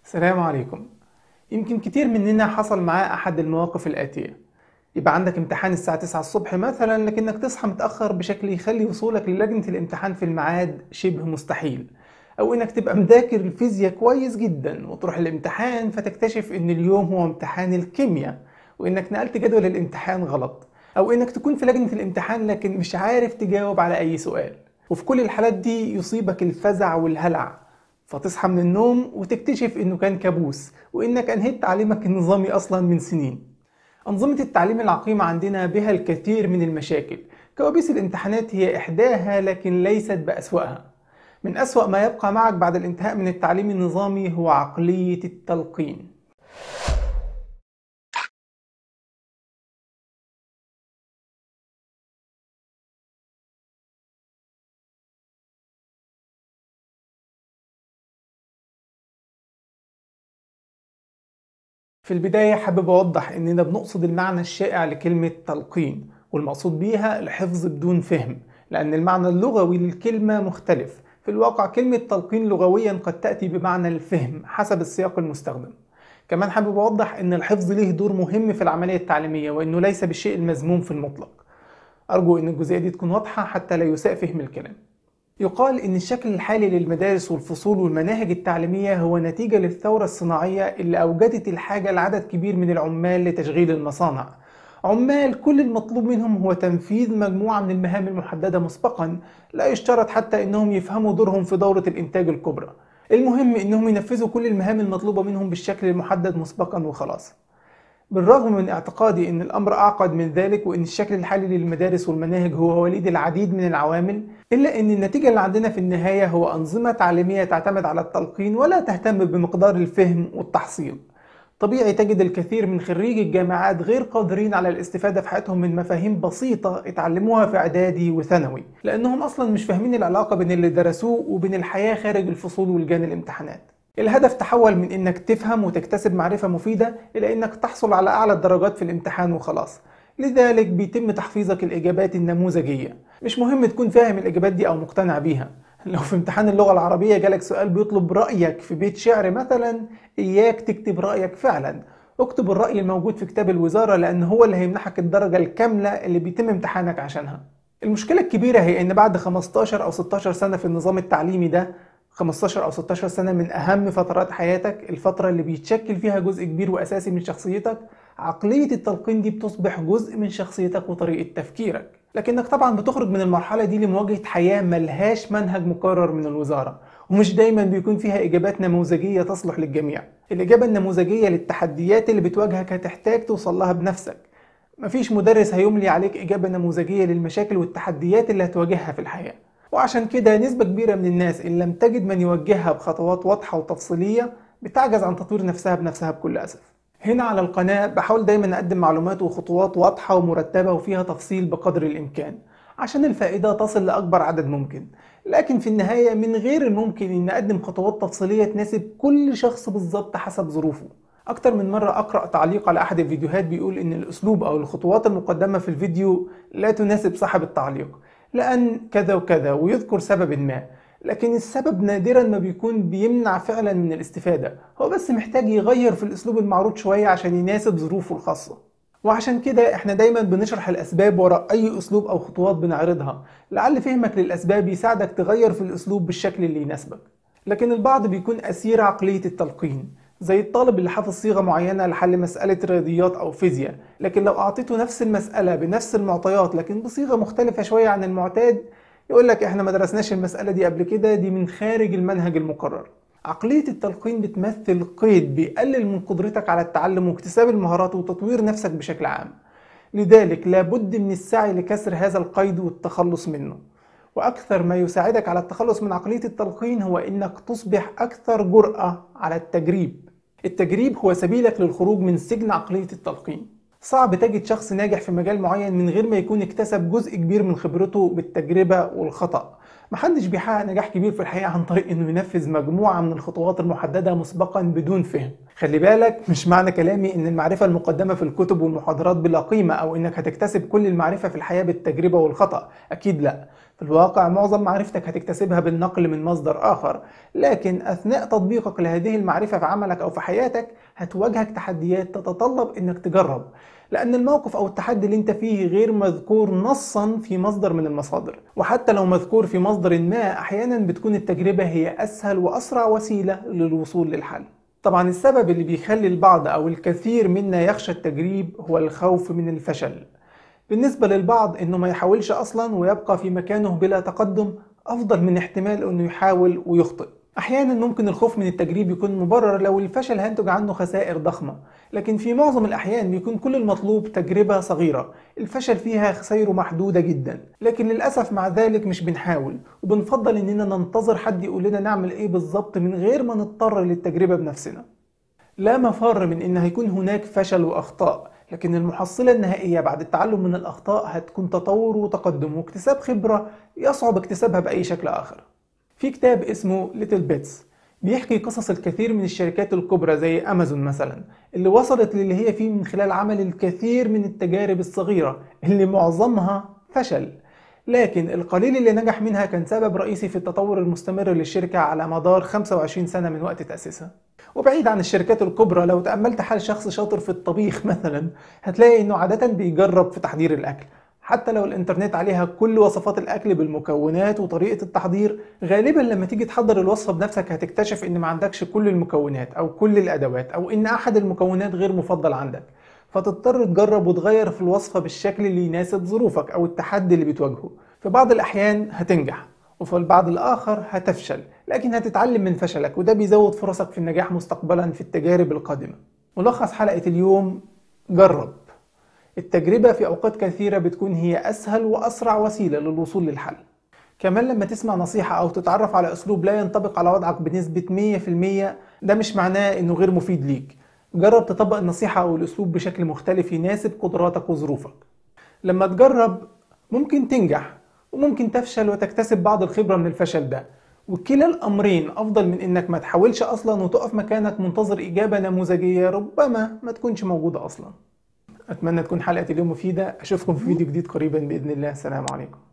السلام عليكم يمكن كتير مننا حصل معاه أحد المواقف الآتية يبقى عندك امتحان الساعة 9 الصبح مثلا لكنك تصحى متأخر بشكل يخلي وصولك للجنة الامتحان في الميعاد شبه مستحيل أو إنك تبقى مذاكر الفيزياء كويس جدا وتروح الامتحان فتكتشف إن اليوم هو امتحان الكيمياء وإنك نقلت جدول الامتحان غلط أو إنك تكون في لجنة الامتحان لكن مش عارف تجاوب على أي سؤال وفي كل الحالات دي يصيبك الفزع والهلع فتصحى من النوم وتكتشف انه كان كابوس وانك انهيت تعليمك النظامي اصلا من سنين انظمه التعليم العقيمه عندنا بها الكثير من المشاكل كوابيس الامتحانات هي احداها لكن ليست باسواها من اسوا ما يبقى معك بعد الانتهاء من التعليم النظامي هو عقليه التلقين في البداية حابب أوضح إننا بنقصد المعنى الشائع لكلمة تلقين والمقصود بيها الحفظ بدون فهم لأن المعنى اللغوي للكلمة مختلف في الواقع كلمة تلقين لغويا قد تأتي بمعنى الفهم حسب السياق المستخدم كمان حابب أوضح إن الحفظ له دور مهم في العملية التعليمية وإنه ليس بالشيء المذموم في المطلق أرجو إن الجزئية دي تكون واضحة حتى لا يساء فهم الكلام يقال إن الشكل الحالي للمدارس والفصول والمناهج التعليمية هو نتيجة للثورة الصناعية اللي أوجدت الحاجة لعدد كبير من العمال لتشغيل المصانع عمال كل المطلوب منهم هو تنفيذ مجموعة من المهام المحددة مسبقا لا يشترط حتى إنهم يفهموا دورهم في دورة الإنتاج الكبرى المهم إنهم ينفذوا كل المهام المطلوبة منهم بالشكل المحدد مسبقا وخلاص بالرغم من اعتقادي ان الامر اعقد من ذلك وان الشكل الحالي للمدارس والمناهج هو وليد العديد من العوامل الا ان النتيجه اللي عندنا في النهايه هو انظمه تعليميه تعتمد على التلقين ولا تهتم بمقدار الفهم والتحصيل طبيعي تجد الكثير من خريجي الجامعات غير قادرين على الاستفادة في حياتهم من مفاهيم بسيطة اتعلموها في إعدادي وثانوي لأنهم أصلا مش فاهمين العلاقة بين اللي درسوه وبين الحياة خارج الفصول والجان الامتحانات الهدف تحول من انك تفهم وتكتسب معرفة مفيدة الى انك تحصل على اعلى الدرجات في الامتحان وخلاص لذلك بيتم تحفيظك الاجابات النموذجية مش مهم تكون فاهم الاجابات دي او مقتنع بيها لو في امتحان اللغة العربية جالك سؤال بيطلب رأيك في بيت شعر مثلا اياك تكتب رأيك فعلا اكتب الرأي الموجود في كتاب الوزارة لان هو اللي هيمنحك الدرجة الكاملة اللي بيتم امتحانك عشانها المشكلة الكبيرة هي ان بعد 15 او 16 سنة في النظام التعليمي ده 15 او 16 سنه من اهم فترات حياتك الفتره اللي بيتشكل فيها جزء كبير واساسي من شخصيتك عقليه التلقين دي بتصبح جزء من شخصيتك وطريقه تفكيرك لكنك طبعا بتخرج من المرحله دي لمواجهه حياه ملهاش منهج مقرر من الوزاره ومش دايما بيكون فيها اجابات نموذجيه تصلح للجميع الاجابه النموذجيه للتحديات اللي بتواجهك هتحتاج توصل لها بنفسك مفيش مدرس هيملي عليك اجابه نموذجيه للمشاكل والتحديات اللي هتواجهها في الحياه وعشان كده نسبة كبيرة من الناس إن لم تجد من يوجهها بخطوات واضحة وتفصيلية بتعجز عن تطوير نفسها بنفسها بكل أسف هنا على القناة بحاول دايما أقدم معلومات وخطوات واضحة ومرتبة وفيها تفصيل بقدر الإمكان عشان الفائدة تصل لأكبر عدد ممكن لكن في النهاية من غير الممكن إن أقدم خطوات تفصيلية تناسب كل شخص بالظبط حسب ظروفه أكتر من مرة أقرأ تعليق على أحد الفيديوهات بيقول إن الأسلوب أو الخطوات المقدمة في الفيديو لا تناسب صاحب التعليق لأن كذا وكذا ويذكر سبب ما لكن السبب نادرا ما بيكون بيمنع فعلا من الاستفادة هو بس محتاج يغير في الأسلوب المعروض شوية عشان يناسب ظروفه الخاصة وعشان كده احنا دايما بنشرح الأسباب وراء أي أسلوب أو خطوات بنعرضها لعل فهمك للأسباب يساعدك تغير في الأسلوب بالشكل اللي يناسبك لكن البعض بيكون أسير عقلية التلقين زي الطالب اللي حافظ صيغة معينة لحل مسألة رياضيات أو فيزياء لكن لو أعطيته نفس المسألة بنفس المعطيات لكن بصيغة مختلفة شوية عن المعتاد يقول لك احنا ما درسناش المسألة دي قبل كده دي من خارج المنهج المقرر عقلية التلقين بتمثل قيد بيقلل من قدرتك على التعلم واكتساب المهارات وتطوير نفسك بشكل عام لذلك لابد من السعي لكسر هذا القيد والتخلص منه وأكثر ما يساعدك على التخلص من عقلية التلقين هو إنك تصبح أكثر جرأة على التجريب التجريب هو سبيلك للخروج من سجن عقلية التلقين صعب تجد شخص ناجح في مجال معين من غير ما يكون اكتسب جزء كبير من خبرته بالتجربة والخطأ محدش بيحقق نجاح كبير في الحقيقة عن طريق انه ينفذ مجموعة من الخطوات المحددة مسبقا بدون فهم خلي بالك مش معنى كلامي ان المعرفة المقدمة في الكتب والمحاضرات بلا قيمة او انك هتكتسب كل المعرفة في الحياة بالتجربة والخطأ اكيد لا في الواقع معظم معرفتك هتكتسبها بالنقل من مصدر آخر لكن أثناء تطبيقك لهذه المعرفة في عملك أو في حياتك هتواجهك تحديات تتطلب إنك تجرب لأن الموقف أو التحدي اللي أنت فيه غير مذكور نصا في مصدر من المصادر وحتى لو مذكور في مصدر ما أحيانا بتكون التجربة هي أسهل وأسرع وسيلة للوصول للحل طبعا السبب اللي بيخلي البعض أو الكثير منا يخشى التجريب هو الخوف من الفشل بالنسبة للبعض انه ما يحاولش اصلا ويبقى في مكانه بلا تقدم افضل من احتمال انه يحاول ويخطئ احيانا ممكن الخوف من التجريب يكون مبرر لو الفشل هينتج عنه خسائر ضخمة لكن في معظم الاحيان بيكون كل المطلوب تجربة صغيرة الفشل فيها خسائره محدودة جدا لكن للأسف مع ذلك مش بنحاول وبنفضل اننا ننتظر حد يقول لنا نعمل ايه بالظبط من غير ما نضطر للتجربة بنفسنا لا مفر من ان هيكون هناك فشل واخطاء لكن المحصلة النهائية بعد التعلم من الأخطاء هتكون تطور وتقدم واكتساب خبرة يصعب اكتسابها بأي شكل آخر في كتاب اسمه ليتل بيتس بيحكي قصص الكثير من الشركات الكبرى زي أمازون مثلا اللي وصلت للي هي فيه من خلال عمل الكثير من التجارب الصغيرة اللي معظمها فشل لكن القليل اللي نجح منها كان سبب رئيسي في التطور المستمر للشركة على مدار 25 سنة من وقت تأسيسها وبعيد عن الشركات الكبرى لو تأملت حال شخص شاطر في الطبيخ مثلا هتلاقي انه عادة بيجرب في تحضير الأكل حتى لو الانترنت عليها كل وصفات الاكل بالمكونات وطريقه التحضير غالبا لما تيجي تحضر الوصفه بنفسك هتكتشف ان ما عندكش كل المكونات او كل الادوات او ان احد المكونات غير مفضل عندك فتضطر تجرب وتغير في الوصفه بالشكل اللي يناسب ظروفك او التحدي اللي بتواجهه في بعض الاحيان هتنجح وفي البعض الآخر هتفشل لكن هتتعلم من فشلك وده بيزود فرصك في النجاح مستقبلا في التجارب القادمة ملخص حلقة اليوم جرب التجربة في أوقات كثيرة بتكون هي أسهل وأسرع وسيلة للوصول للحل كمان لما تسمع نصيحة أو تتعرف على أسلوب لا ينطبق على وضعك بنسبة 100% ده مش معناه إنه غير مفيد ليك جرب تطبق النصيحة أو الأسلوب بشكل مختلف يناسب قدراتك وظروفك لما تجرب ممكن تنجح وممكن تفشل وتكتسب بعض الخبرة من الفشل ده وكلا الأمرين أفضل من إنك ما تحاولش أصلا وتقف مكانك منتظر إجابة نموذجية ربما ما تكونش موجودة أصلا أتمنى تكون حلقة اليوم مفيدة أشوفكم في فيديو جديد قريبا بإذن الله السلام عليكم